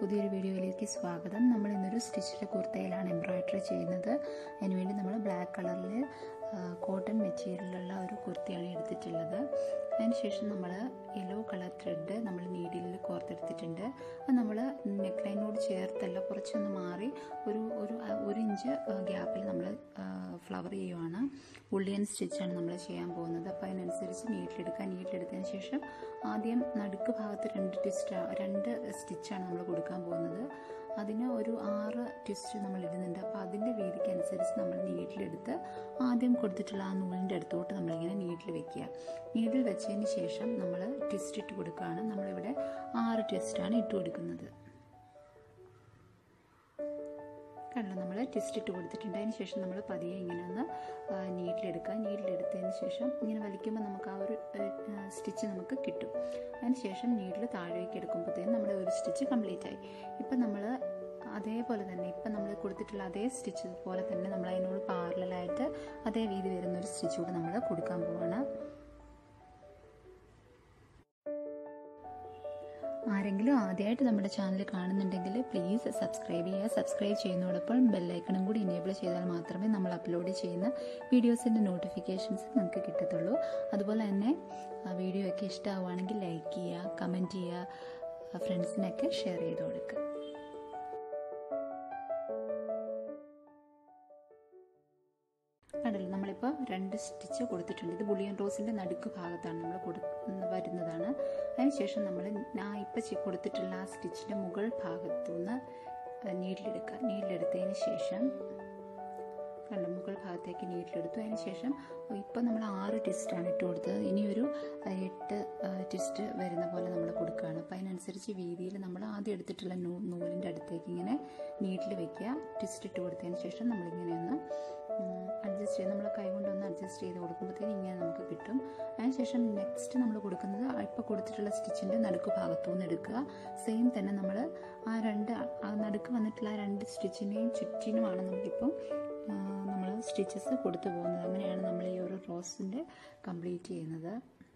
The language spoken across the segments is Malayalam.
പുതിയൊരു വീഡിയോയിലേക്ക് സ്വാഗതം നമ്മൾ ഇന്നൊരു സ്റ്റിച്ചിൻ്റെ കുർത്തയിലാണ് എംബ്രോയ്ഡറി ചെയ്യുന്നത് അതിനുവേണ്ടി നമ്മൾ ബ്ലാക്ക് കളറിൽ കോട്ടൺ മെറ്റീരിയലുള്ള ഒരു കുർത്തിയാണ് എടുത്തിട്ടുള്ളത് അതിനുശേഷം നമ്മൾ യെല്ലോ കളർ ത്രെഡ് നമ്മൾ നീഡിലിൽ കോർത്തെടുത്തിട്ടുണ്ട് അത് നമ്മൾ നെക്ക് ലൈനോട് ചേർത്തല്ല കുറച്ചൊന്ന് മാറി ഒരു ഒരു ഒരു ഇഞ്ച് ഗ്യാപ്പിൽ നമ്മൾ ഫ്ലവർ ചെയ്യുവാണ് ഉള്ളിയൻ സ്റ്റിച്ചാണ് നമ്മൾ ചെയ്യാൻ പോകുന്നത് അപ്പോൾ അതിനനുസരിച്ച് നീട്ടിലെടുക്കുക നീട്ടിലെടുത്തതിന് ശേഷം ആദ്യം നടുക്ക് ഭാഗത്ത് രണ്ട് ട്വിസ്റ്റ് രണ്ട് സ്റ്റിച്ചാണ് നമ്മൾ കൊടുക്കാൻ പോകുന്നത് അതിന് ഒരു ആറ് ട്വിസ്റ്റ് നമ്മൾ ഇടുന്നുണ്ട് അപ്പോൾ അതിൻ്റെ വീതിക്ക് അനുസരിച്ച് നമ്മൾ നീട്ടിലെടുത്ത് ആദ്യം കൊടുത്തിട്ടുള്ള ആ നൂലിൻ്റെ അടുത്തോട്ട് നമ്മളിങ്ങനെ നീട്ടിൽ വെക്കുക നീട്ടിൽ വെച്ചതിന് ശേഷം നമ്മൾ ട്വിസ്റ്റ് ഇട്ട് കൊടുക്കുകയാണ് നമ്മളിവിടെ ആറ് ട്വിസ്റ്റാണ് ഇട്ട് കൊടുക്കുന്നത് കണ്ടോ നമ്മൾ ട്വിസ്റ്റ് ഇട്ട് കൊടുത്തിട്ടുണ്ട് അതിന് ശേഷം നമ്മൾ പതിയെ ഇങ്ങനെ ഒന്ന് നീട്ടിലെടുക്കുക നീട്ടിലെടുത്തതിന് ശേഷം ഇങ്ങനെ വലിക്കുമ്പോൾ നമുക്ക് ആ ഒരു സ്റ്റിച്ച് നമുക്ക് കിട്ടും അതിന് ശേഷം നീട്ടിൽ താഴേക്ക് എടുക്കുമ്പോഴത്തേനും നമ്മുടെ ഒരു സ്റ്റിച്ച് കംപ്ലീറ്റ് ആയി ഇപ്പം നമ്മൾ അതേപോലെ തന്നെ ഇപ്പം നമ്മൾ കൊടുത്തിട്ടുള്ള അതേ സ്റ്റിച്ച് പോലെ തന്നെ നമ്മൾ അതിനോട് പാരലായിട്ട് അതേ വീതി വരുന്ന ഒരു സ്റ്റിച്ച് കൂടെ നമ്മൾ കൊടുക്കാൻ പോവാണ് ആരെങ്കിലും ആദ്യമായിട്ട് നമ്മുടെ ചാനൽ കാണുന്നുണ്ടെങ്കിൽ പ്ലീസ് സബ്സ്ക്രൈബ് ചെയ്യുക സബ്സ്ക്രൈബ് ചെയ്യുന്നതോടൊപ്പം ബെല്ലൈക്കണും കൂടി ഇനേബിൾ ചെയ്താൽ മാത്രമേ നമ്മൾ അപ്ലോഡ് ചെയ്യുന്ന വീഡിയോസിൻ്റെ നോട്ടിഫിക്കേഷൻസ് നിങ്ങൾക്ക് കിട്ടത്തുള്ളൂ അതുപോലെ തന്നെ വീഡിയോ ഒക്കെ ഇഷ്ടമാവുകയാണെങ്കിൽ ലൈക്ക് ചെയ്യുക കമൻറ്റ് ചെയ്യുക ഫ്രണ്ട്സിനൊക്കെ ഷെയർ ചെയ്ത് കൊടുക്കുക കണ്ടല്ലോ നമ്മളിപ്പോൾ രണ്ട് സ്റ്റിച്ച് കൊടുത്തിട്ടുണ്ട് ഇത് ബുളിയൻ റോസിൻ്റെ നടുക്ക് ഭാഗത്താണ് നമ്മൾ കൊടു വരുന്നതാണ് അതിനുശേഷം നമ്മൾ ഞാൻ ഇപ്പം കൊടുത്തിട്ടുള്ള ആ സ്റ്റിച്ചിൻ്റെ മുകൾ ഭാഗത്തുനിന്ന് നീട്ടിലെടുക്കുക നീട്ടിലെടുത്തതിന് ശേഷം കണ്ട മുകൾ ഭാഗത്തേക്ക് നീട്ടിലെടുത്തു അതിന് ശേഷം ഇപ്പം നമ്മൾ ആറ് ട്വിസ്റ്റാണ് ഇട്ട് കൊടുത്തത് ഇനിയൊരു എട്ട് ട്വിസ്റ്റ് വരുന്ന പോലെ നമ്മൾ കൊടുക്കുകയാണ് അപ്പം അതിനനുസരിച്ച് വീതിയിൽ നമ്മൾ ആദ്യം എടുത്തിട്ടുള്ള നൂ നൂലിൻ്റെ അടുത്തേക്ക് ഇങ്ങനെ നീട്ടിൽ വെക്കുക ട്വിസ്റ്റ് ഇട്ട് കൊടുത്തതിന് ശേഷം നമ്മളിങ്ങനെ ഒന്ന് അഡ്ജസ്റ്റ് ചെയ്ത് നമ്മൾ കൈ കൊണ്ടൊന്ന് അഡ്ജസ്റ്റ് ചെയ്ത് കൊടുക്കുമ്പോഴത്തേന് ഇങ്ങനെ നമുക്ക് കിട്ടും അതിനുശേഷം നെക്സ്റ്റ് നമ്മൾ കൊടുക്കുന്നത് ഇപ്പോൾ കൊടുത്തിട്ടുള്ള സ്റ്റിച്ചിൻ്റെ നടുക്ക് ഭാഗത്തു നിന്ന് എടുക്കുക സെയിം തന്നെ നമ്മൾ ആ രണ്ട് ആ നടുക്ക് വന്നിട്ടുള്ള ആ രണ്ട് സ്റ്റിച്ചിനെയും ചുറ്റിനുമാണ് നമുക്കിപ്പം നമ്മൾ സ്റ്റിച്ചസ് കൊടുത്തു പോകുന്നത് അങ്ങനെയാണ് നമ്മൾ ഈ ഒരു റോസിൻ്റെ കംപ്ലീറ്റ് ചെയ്യുന്നത്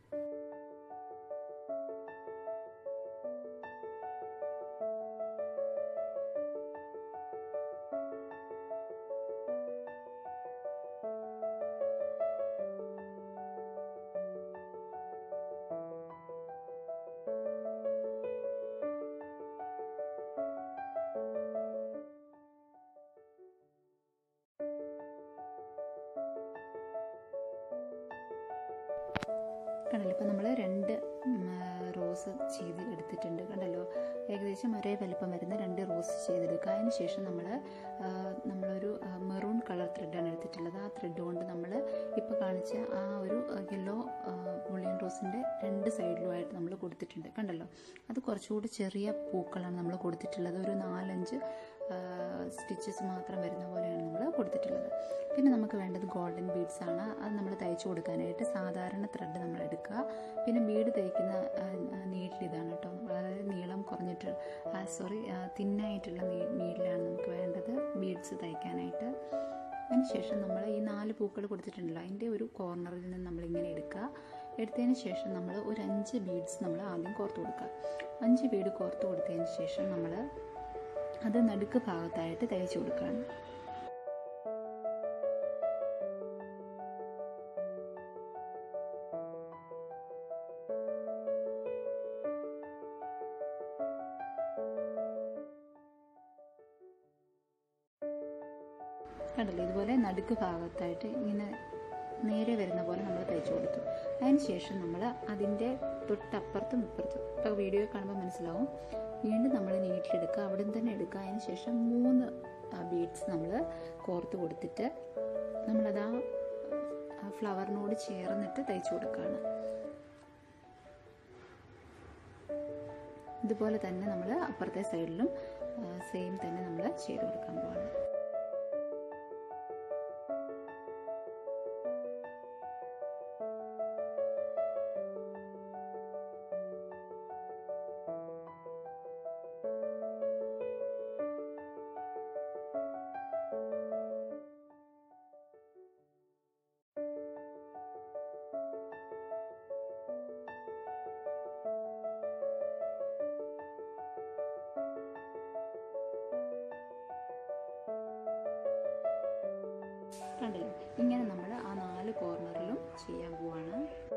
കണ്ടല്ലോ ഇപ്പോൾ നമ്മൾ രണ്ട് റോസ് ചെയ്ത് എടുത്തിട്ടുണ്ട് കണ്ടല്ലോ ഏകദേശം ഒരേ വലിപ്പം വരുന്ന രണ്ട് റോസ് ചെയ്തെടുക്കുക അതിന് ശേഷം നമ്മൾ നമ്മളൊരു മെറൂൺ കളർ ത്രെഡാണ് എടുത്തിട്ടുള്ളത് ആ ത്രെഡ് കൊണ്ട് നമ്മൾ ഇപ്പോൾ കാണിച്ച ആ ഒരു യെല്ലോ ബുള്ളിയൻ റോസിൻ്റെ രണ്ട് സൈഡിലുമായിട്ട് നമ്മൾ കൊടുത്തിട്ടുണ്ട് കണ്ടല്ലോ അത് കുറച്ചുകൂടി ചെറിയ പൂക്കളാണ് നമ്മൾ കൊടുത്തിട്ടുള്ളത് ഒരു നാലഞ്ച് സ്റ്റിച്ചസ് മാത്രം വരുന്ന പോലെയാണ് നമ്മൾ കൊടുത്തിട്ടുള്ളത് പിന്നെ നമുക്ക് വേണ്ടത് ഗോൾഡൻ ബീഡ്സ് ആണ് അത് നമ്മൾ തയ്ച്ചു കൊടുക്കാനായിട്ട് സാധാരണ ത്രെഡ് നമ്മൾ എടുക്കുക പിന്നെ ബീഡ് തയ്ക്കുന്ന നീഡിൽ ഇതാണ് കേട്ടോ വളരെ നീളം കുറഞ്ഞിട്ട് സോറി തിന്നായിട്ടുള്ള നീഡിലാണ് നമുക്ക് വേണ്ടത് ബീഡ്സ് തയ്ക്കാനായിട്ട് അതിനുശേഷം നമ്മൾ ഈ നാല് പൂക്കൾ കൊടുത്തിട്ടുണ്ടല്ലോ അതിൻ്റെ ഒരു കോർണറിൽ നിന്ന് നമ്മളിങ്ങനെ എടുക്കുക എടുത്തതിന് ശേഷം നമ്മൾ ഒരു അഞ്ച് ബീഡ്സ് നമ്മൾ ആദ്യം കോർത്ത് കൊടുക്കുക അഞ്ച് ബീഡ് കോർത്ത് കൊടുത്തതിന് ശേഷം നമ്മൾ അത് നടുക്ക് ഭാഗത്തായിട്ട് തയ്ച്ചു കൊടുക്കുകയാണ് കണ്ടല്ലോ ഇതുപോലെ നടുക്ക് ഭാഗത്തായിട്ട് ഇങ്ങനെ നേരെ വരുന്ന പോലെ നമ്മൾ തയ്ച്ചു കൊടുത്തു അതിന് ശേഷം നമ്മൾ അതിൻ്റെ തൊട്ടപ്പുറത്തും ഇപ്പുറത്തും ഇപ്പോൾ വീഡിയോ കാണുമ്പോൾ മനസ്സിലാവും വീണ്ടും നമ്മൾ നീട്ടിലെടുക്കുക അവിടെ നിന്ന് തന്നെ എടുക്കുക അതിന് ശേഷം മൂന്ന് ബീഡ്സ് നമ്മൾ കോർത്ത് കൊടുത്തിട്ട് നമ്മളത് ആ ഫ്ലവറിനോട് ചേർന്നിട്ട് തയ്ച്ചു കൊടുക്കുകയാണ് ഇതുപോലെ തന്നെ നമ്മൾ അപ്പുറത്തെ സൈഡിലും സെയിം തന്നെ നമ്മൾ ചെയ്ത് കൊടുക്കാൻ പോവാണ് കണ്ടല്ലോ ഇങ്ങനെ നമ്മൾ ആ നാല് കോർണറിലും ചെയ്യാൻ പോവാണ്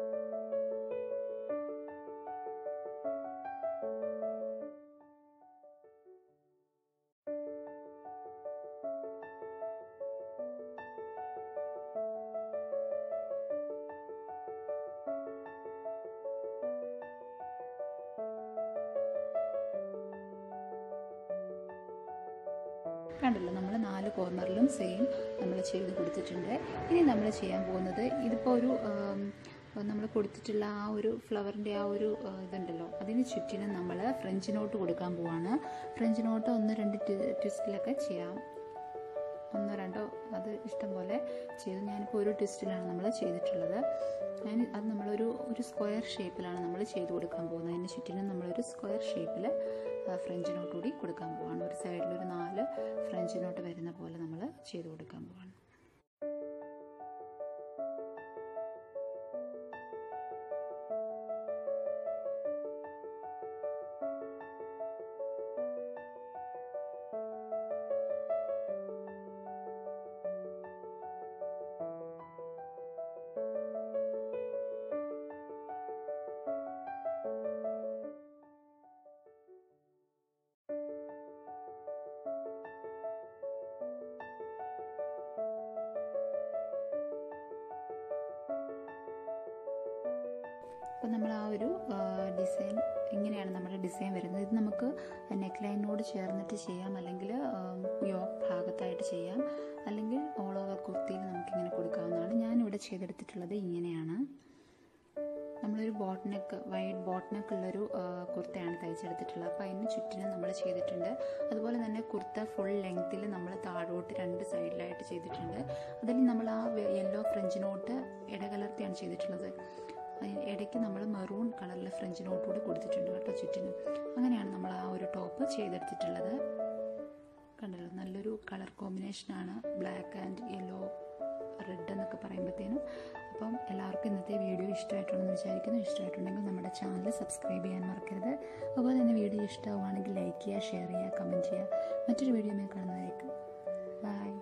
കണ്ടല്ലോ നമ്മൾ നാല് കോർണറിലും സെയിം നമ്മൾ ചെയ്ത് കൊടുത്തിട്ടുണ്ട് ഇനി നമ്മൾ ചെയ്യാൻ പോകുന്നത് ഇതിപ്പോൾ ഒരു നമ്മൾ കൊടുത്തിട്ടുള്ള ആ ഒരു ഫ്ലവറിൻ്റെ ആ ഒരു ആ, ഇതുണ്ടല്ലോ അതിന് ചുറ്റിനും നമ്മൾ ഫ്രഞ്ച് നോട്ട് കൊടുക്കാൻ പോവാണ് ഫ്രഞ്ച് നോട്ട് ഒന്ന് രണ്ട് ട്വിസ്റ്റിലൊക്കെ ചെയ്യാം ഒന്നോ രണ്ടോ അത് ഇഷ്ടം പോലെ ചെയ്തു ഞാനിപ്പോൾ ഒരു ട്വിസ്റ്റിലാണ് നമ്മൾ ചെയ്തിട്ടുള്ളത് ഞാൻ അത് നമ്മളൊരു ഒരു സ്ക്വയർ ഷേപ്പിലാണ് നമ്മൾ ചെയ്ത് കൊടുക്കാൻ പോകുന്നത് അതിന് ചുറ്റിനും നമ്മളൊരു സ്ക്വയർ ഷേപ്പിൽ ഫ്രഞ്ച് നോട്ട് കൂടി കൊടുക്കാൻ പോവാണ് ഒരു സൈഡിൽ ഒരു നാല് ഫ്രഞ്ച് നോട്ട് വരുന്ന പോലെ നമ്മൾ ചെയ്ത് കൊടുക്കാൻ പോവാണ് അപ്പോൾ നമ്മൾ ആ ഒരു ഡിസൈൻ ഇങ്ങനെയാണ് നമ്മുടെ ഡിസൈൻ വരുന്നത് ഇത് നമുക്ക് നെക്ക് ലൈനോട് ചേർന്നിട്ട് ചെയ്യാം അല്ലെങ്കിൽ യോക്ക് ഭാഗത്തായിട്ട് ചെയ്യാം അല്ലെങ്കിൽ ഓൾ ഓവർ കുർത്തിയിൽ നമുക്കിങ്ങനെ കൊടുക്കാവുന്നതാണ് ഞാനിവിടെ ചെയ്തെടുത്തിട്ടുള്ളത് ഇങ്ങനെയാണ് നമ്മളൊരു boat neck wide boat neck ഉള്ളൊരു ആ, കുർത്തയാണ് തയ്ച്ചെടുത്തിട്ടുള്ളത് അപ്പോൾ അതിന് ചുറ്റിനും നമ്മൾ ചെയ്തിട്ടുണ്ട് അതുപോലെ തന്നെ കുർത്ത ഫുൾ ലെങ്ത്തിൽ നമ്മൾ താഴോട്ട് രണ്ട് സൈഡിലായിട്ട് ചെയ്തിട്ടുണ്ട് അതിൽ നമ്മൾ ആ യെല്ലോ ഫ്രഞ്ച് നോട്ട് ഇടകലർത്തിയാണ് ചെയ്തിട്ടുള്ളത് അതിന് ഇടയ്ക്ക് നമ്മൾ മെറൂൺ കളറിലെ ഫ്രഞ്ച് നോട്ട് കൂടി കൊടുത്തിട്ടുണ്ട് കേട്ടോ ചുറ്റിനും അങ്ങനെയാണ് നമ്മൾ ആ ഒരു ടോപ്പ് ചെയ്തെടുത്തിട്ടുള്ളത് കണ്ടല്ലോ നല്ലൊരു കളർ കോമ്പിനേഷനാണ് ബ്ലാക്ക് ആൻഡ് യെല്ലോ റെഡ് എന്നൊക്കെ പറയുമ്പോഴത്തേനും അപ്പം എല്ലാവർക്കും ഇന്നത്തെ വീഡിയോ ഇഷ്ടമായിട്ടുണ്ടെന്ന് വിചാരിക്കുന്നു ഇഷ്ടമായിട്ടുണ്ടെങ്കിൽ നമ്മുടെ ചാനൽ സബ്സ്ക്രൈബ് ചെയ്യാൻ മറക്കരുത് അതുപോലെ തന്നെ വീഡിയോ ഇഷ്ടമാവുകയാണെങ്കിൽ ലൈക്ക് ചെയ്യുക ഷെയർ ചെയ്യുക കമൻറ്റ് ചെയ്യുക മറ്റൊരു വീഡിയോ കാണുന്നതായിരിക്കും ബൈ